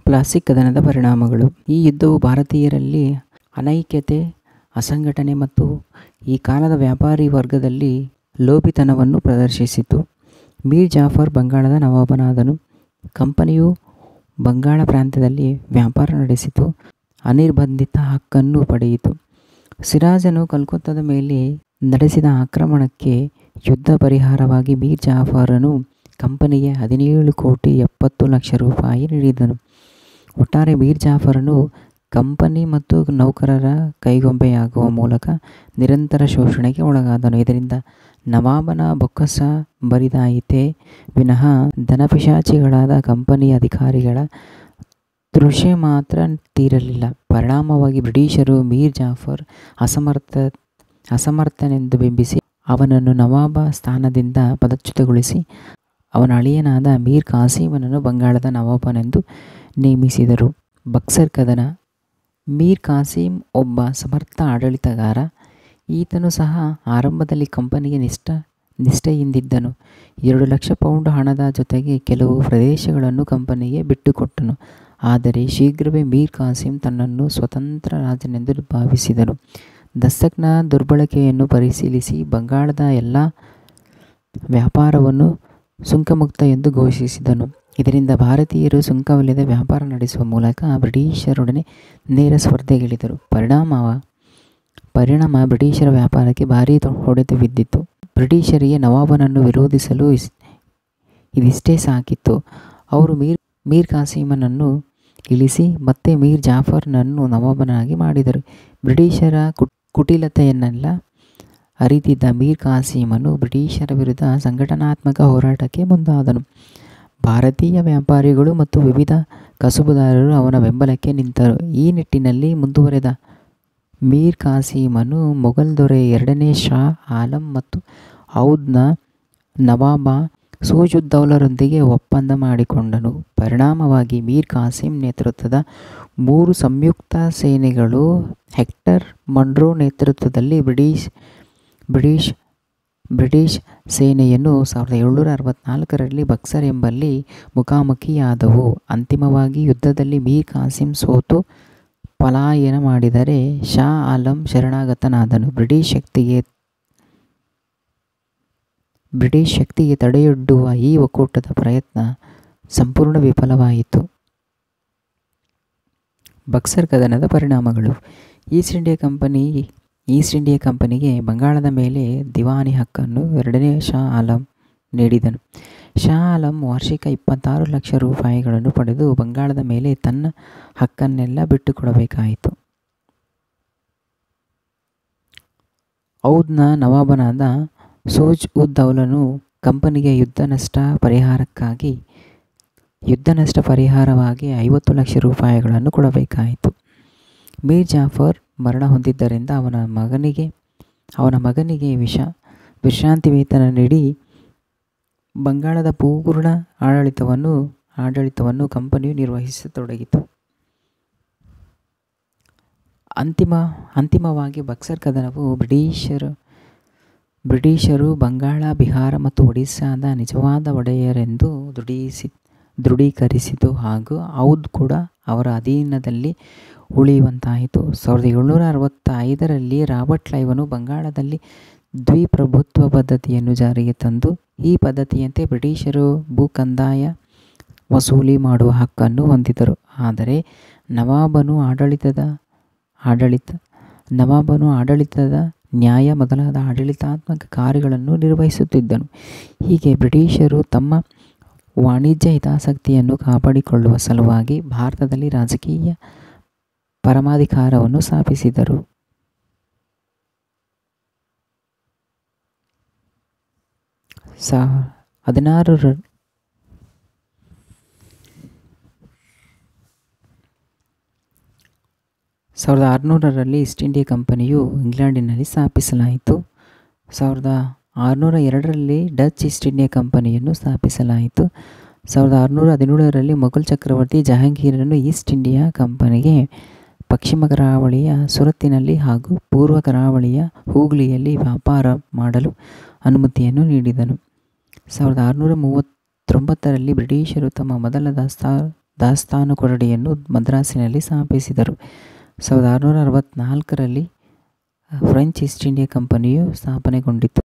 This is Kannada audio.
ಪ್ಲಾಸ್ಟಿಕ್ ಕದನದ ಪರಿಣಾಮಗಳು ಈ ಯುದ್ಧವು ಭಾರತೀಯರಲ್ಲಿ ಅನೈಕ್ಯತೆ ಅಸಂಘಟನೆ ಮತ್ತು ಈ ಕಾಲದ ವ್ಯಾಪಾರಿ ವರ್ಗದಲ್ಲಿ ಲೋಭಿತನವನ್ನು ಪ್ರದರ್ಶಿಸಿತು ಮೀರ್ ಜಾಫರ್ ಬಂಗಾಳದ ನವಾಬನಾದನು ಕಂಪನಿಯು ಬಂಗಾಳ ಪ್ರಾಂತ್ಯದಲ್ಲಿ ವ್ಯಾಪಾರ ನಡೆಸಿತು ಅನಿರ್ಬಂಧಿತ ಹಕ್ಕನ್ನು ಪಡೆಯಿತು ಸಿರಾಜನು ಕಲ್ಕತ್ತಾದ ಮೇಲೆ ನಡೆಸಿದ ಆಕ್ರಮಣಕ್ಕೆ ಯುದ್ಧ ಪರಿಹಾರವಾಗಿ ಮೀರ್ ಜಾಫರನು ಕಂಪನಿಗೆ ಹದಿನೇಳು ಕೋಟಿ ಎಪ್ಪತ್ತು ಲಕ್ಷ ರೂಪಾಯಿ ನೀಡಿದನು ಒಟ್ಟಾರೆ ಮೀರ್ ಜಾಫರನು ಕಂಪನಿ ಮತ್ತು ನೌಕರರ ಕೈಗೊಂಬೆಯಾಗುವ ಮೂಲಕ ನಿರಂತರ ಶೋಷಣೆಗೆ ಒಳಗಾದನು ಇದರಿಂದ ನವಾಬನ ಬೊಕ್ಕಸ ಬರಿದಾಯಿತೇ ವಿನಃ ಧನಪಿಶಾಚಿಗಳಾದ ಕಂಪನಿ ಅಧಿಕಾರಿಗಳ ತೃಷೆ ಮಾತ್ರ ತೀರಲಿಲ್ಲ ಪರಿಣಾಮವಾಗಿ ಬ್ರಿಟಿಷರು ಮೀರ್ ಜಾಫರ್ ಅಸಮರ್ಥ ಅಸಮರ್ಥನೆಂದು ಬಿಂಬಿಸಿ ಅವನನ್ನು ನವಾಬ ಸ್ಥಾನದಿಂದ ಪದಚ್ಯುತಗೊಳಿಸಿ ಅವನ ಅಳಿಯನಾದ ಮೀರ್ ಕಾಸಿಮನನ್ನು ಬಂಗಾಳದ ನವಾಬನೆಂದು ನೇಮಿಸಿದರು ಬಕ್ಸರ್ ಕದನ ಮೀರ್ ಕಾಸಿಂ ಒಬ್ಬ ಸಮರ್ಥ ಆಡಳಿತಗಾರ ಈತನು ಸಹ ಆರಂಭದಲ್ಲಿ ಕಂಪನಿಗೆ ನಿಷ್ಠ ನಿಷ್ಠೆಯಿಂದಿದ್ದನು ಎರಡು ಲಕ್ಷ ಪೌಂಡ್ ಹಣದ ಜೊತೆಗೆ ಕೆಲವು ಪ್ರದೇಶಗಳನ್ನು ಕಂಪನಿಗೆ ಬಿಟ್ಟುಕೊಟ್ಟನು ಆದರೆ ಶೀಘ್ರವೇ ಮೀರ್ ಕಾಸಿಂ ತನ್ನನ್ನು ಸ್ವತಂತ್ರ ರಾಜನೆಂದು ಭಾವಿಸಿದನು ದಸ್ತಕ್ನ ದುರ್ಬಳಕೆಯನ್ನು ಪರಿಶೀಲಿಸಿ ಬಂಗಾಳದ ಎಲ್ಲ ವ್ಯಾಪಾರವನ್ನು ಸುಂಕಮುಕ್ತ ಎಂದು ಘೋಷಿಸಿದನು ಇದರಿಂದ ಭಾರತೀಯರು ಸುಂಕವಿಲ್ಲದೆ ವ್ಯಾಪಾರ ನಡೆಸುವ ಮೂಲಕ ಬ್ರಿಟಿಷರೊಡನೆ ನೇರ ಸ್ಪರ್ಧೆಗಿಳಿದರು ಪರಿಣಾಮ ಪರಿಣಾಮ ಬ್ರಿಟಿಷರ ವ್ಯಾಪಾರಕ್ಕೆ ಭಾರೀ ಹೊಡೆತ ಬಿದ್ದಿತು ಬ್ರಿಟಿಷರಿಗೆ ನವಾಬನನ್ನು ವಿರೋಧಿಸಲು ಇಸ್ ಇದಿಷ್ಟೇ ಸಾಕಿತ್ತು ಅವರು ಮೀರ್ ಮೀರ್ ಕಾಸಿಮನನ್ನು ಇಳಿಸಿ ಮತ್ತೆ ಮೀರ್ ಜಾಫರ್ನನ್ನು ನವಾಬನಾಗಿ ಮಾಡಿದರು ಬ್ರಿಟಿಷರ ಕುಟಿಲತೆಯನ್ನೆಲ್ಲ ಅರಿತಿದ್ದ ಮೀರ್ ಕಾಸಿಮನು ಬ್ರಿಟಿಷರ ವಿರುದ್ಧ ಸಂಘಟನಾತ್ಮಕ ಹೋರಾಟಕ್ಕೆ ಮುಂದಾದನು ಭಾರತೀಯ ವ್ಯಾಪಾರಿಗಳು ಮತ್ತು ವಿವಿಧ ಕಸುಬುದಾರರು ಅವನ ಬೆಂಬಲಕ್ಕೆ ನಿಂತರು ಈ ನಿಟ್ಟಿನಲ್ಲಿ ಮುಂದುವರೆದ ಮೀರ್ ಕಾಸಿಮನು ಮೊಘಲ್ ದೊರೆ ಎರಡನೇ ಶಾ ಆಲಂ ಮತ್ತು ಔದ್ನ ನವಾಬ ಸೂಜುದ್ದೌಲರೊಂದಿಗೆ ಒಪ್ಪಂದ ಮಾಡಿಕೊಂಡನು ಪರಿಣಾಮವಾಗಿ ಮೀರ್ ಕಾಸಿಂ ನೇತೃತ್ವದ ಮೂರು ಸಂಯುಕ್ತ ಸೇನೆಗಳು ಹೆಕ್ಟರ್ ಮನ್ರೋ ನೇತೃತ್ವದಲ್ಲಿ ಬ್ರಿಟಿಷ್ ಬ್ರಿಟಿಷ್ ಬ್ರಿಟಿಷ್ ಸೇನೆಯನ್ನು ಸಾವಿರದ ಏಳ್ನೂರ ಅರವತ್ತ್ನಾಲ್ಕರಲ್ಲಿ ಬಕ್ಸರ್ ಎಂಬಲ್ಲಿ ಮುಖಾಮುಖಿಯಾದವು ಅಂತಿಮವಾಗಿ ಯುದ್ಧದಲ್ಲಿ ಮೀರ್ ಕಾಸಿಂ ಸೋತು ಪಲಾಯನ ಮಾಡಿದರೆ ಶಾ ಆಲಂ ಶರಣಾಗತನಾದನು ಬ್ರಿಟಿಷ್ ಶಕ್ತಿಗೆ ಬ್ರಿಟಿಷ್ ಶಕ್ತಿಗೆ ತಡೆಯೊಡ್ಡುವ ಈ ಒಕ್ಕೂಟದ ಪ್ರಯತ್ನ ಸಂಪೂರ್ಣ ವಿಫಲವಾಯಿತು ಬಕ್ಸರ್ ಕದನದ ಪರಿಣಾಮಗಳು East India Company East India ಕಂಪನಿಗೆ ಬಂಗಾಳದ ಮೇಲೆ ದಿವಾನಿ ಹಕ್ಕನ್ನು ಎರಡನೇ ಶಾ ಆಲಂ ನೀಡಿದನು ಶಾ ಆಲಂ ವಾರ್ಷಿಕ ಇಪ್ಪತ್ತಾರು ಲಕ್ಷ ರೂಪಾಯಿಗಳನ್ನು ಪಡೆದು ಬಂಗಾಳದ ಮೇಲೆ ತನ್ನ ಹಕ್ಕನ್ನೆಲ್ಲ ಬಿಟ್ಟುಕೊಡಬೇಕಾಯಿತು ಔದ್ನ ನವಾಬನಾದ ಸೋಜ್ ಉದ್ ದೌಲನು ಕಂಪನಿಗೆ ಯುದ್ಧ ನಷ್ಟ ಪರಿಹಾರಕ್ಕಾಗಿ ಯುದ್ಧ ನಷ್ಟ ಪರಿಹಾರವಾಗಿ ಐವತ್ತು ಲಕ್ಷ ರೂಪಾಯಿಗಳನ್ನು ಕೊಡಬೇಕಾಯಿತು ಮೀರ್ ಜಾಫರ್ ಮರಣ ಹೊಂದಿದ್ದರಿಂದ ಅವನ ಮಗನಿಗೆ ಅವನ ಮಗನಿಗೆ ವಿಷ ವಿಶ್ರಾಂತಿ ವೇತನ ನೀಡಿ ಬಂಗಾಳದ ಪೂರ್ಣ ಆಡಳಿತವನ್ನು ಆಡಳಿತವನ್ನು ಕಂಪನಿಯು ನಿರ್ವಹಿಸತೊಡಗಿತು ಅಂತಿಮ ಅಂತಿಮವಾಗಿ ಬಕ್ಸರ್ ಕದನವು ಬ್ರಿಟಿಷರು ಬ್ರಿಟಿಷರು ಬಂಗಾಳ ಬಿಹಾರ ಮತ್ತು ಒಡಿಸ್ಸಾದ ನಿಜವಾದ ಒಡೆಯರೆಂದು ದೃಢೀಸಿ ದೃಢೀಕರಿಸಿತು ಹಾಗೂ ಔದ್ ಕೂಡ ಅವರ ಅಧೀನದಲ್ಲಿ ಉಳಿಯುವಂತಾಯಿತು ಸಾವಿರದ ಏಳ್ನೂರ ಅರವತ್ತೈದರಲ್ಲಿ ರಾಬರ್ಟ್ ಕ್ಲೈವನು ಬಂಗಾಳದಲ್ಲಿ ದ್ವಿಪ್ರಭುತ್ವ ಪದ್ಧತಿಯನ್ನು ಜಾರಿಗೆ ತಂದು ಈ ಪದ್ಧತಿಯಂತೆ ಬ್ರಿಟಿಷರು ಭೂ ಕಂದಾಯ ವಸೂಲಿ ಮಾಡುವ ಹಕ್ಕನ್ನು ಹೊಂದಿದರು ಆದರೆ ನವಾಬನು ಆಡಳಿತದ ಆಡಳಿತ ನವಾಬನು ಆಡಳಿತದ ನ್ಯಾಯ ಮೊದಲಾದ ಆಡಳಿತಾತ್ಮಕ ಕಾರ್ಯಗಳನ್ನು ನಿರ್ವಹಿಸುತ್ತಿದ್ದನು ಹೀಗೆ ಬ್ರಿಟಿಷರು ತಮ್ಮ ವಾಣಿಜ್ಯ ಹಿತಾಸಕ್ತಿಯನ್ನು ಕಾಪಾಡಿಕೊಳ್ಳುವ ಸಲುವಾಗಿ ಭಾರತದಲ್ಲಿ ರಾಜಕೀಯ ಪರಮಾಧಿಕಾರವನ್ನು ಸ್ಥಾಪಿಸಿದರು ಸಾ ಹದಿನಾರು ಸಾವಿರದ ಆರುನೂರರಲ್ಲಿ ಈಸ್ಟ್ ಇಂಡಿಯಾ ಕಂಪನಿಯು ಇಂಗ್ಲೆಂಡಿನಲ್ಲಿ ಸ್ಥಾಪಿಸಲಾಯಿತು ಸಾವಿರದ ಆರುನೂರ ಎರಡರಲ್ಲಿ ಡಚ್ ಈಸ್ಟ್ ಇಂಡಿಯಾ ಕಂಪನಿಯನ್ನು ಸ್ಥಾಪಿಸಲಾಯಿತು ಸಾವಿರದ ಆರುನೂರ ಹದಿನೇಳರಲ್ಲಿ ಮೊಘಲ್ ಚಕ್ರವರ್ತಿ ಜಹಾಂಗೀರನು ಈಸ್ಟ್ ಇಂಡಿಯಾ ಕಂಪನಿಗೆ ಪಶ್ಚಿಮ ಕರಾವಳಿಯ ಸುರತ್ತಿನಲ್ಲಿ ಹಾಗೂ ಪೂರ್ವ ಕರಾವಳಿಯ ಹೂಗ್ಲಿಯಲ್ಲಿ ವ್ಯಾಪಾರ ಮಾಡಲು ಅನುಮತಿಯನ್ನು ನೀಡಿದನು ಸಾವಿರದ ಆರುನೂರ ಮೂವತ್ತೊಂಬತ್ತರಲ್ಲಿ ಬ್ರಿಟಿಷರು ತಮ್ಮ ಮೊದಲ ದಾಸ್ತಾ ದಾಸ್ತಾನು ಕೊಠಡಿಯನ್ನು ಮದ್ರಾಸಿನಲ್ಲಿ ಸ್ಥಾಪಿಸಿದರು ಸಾವಿರದ ಆರುನೂರ ಅರವತ್ತ್ನಾಲ್ಕರಲ್ಲಿ ಫ್ರೆಂಚ್ ಈಸ್ಟ್ ಇಂಡಿಯಾ ಕಂಪನಿಯು ಸ್ಥಾಪನೆಗೊಂಡಿತು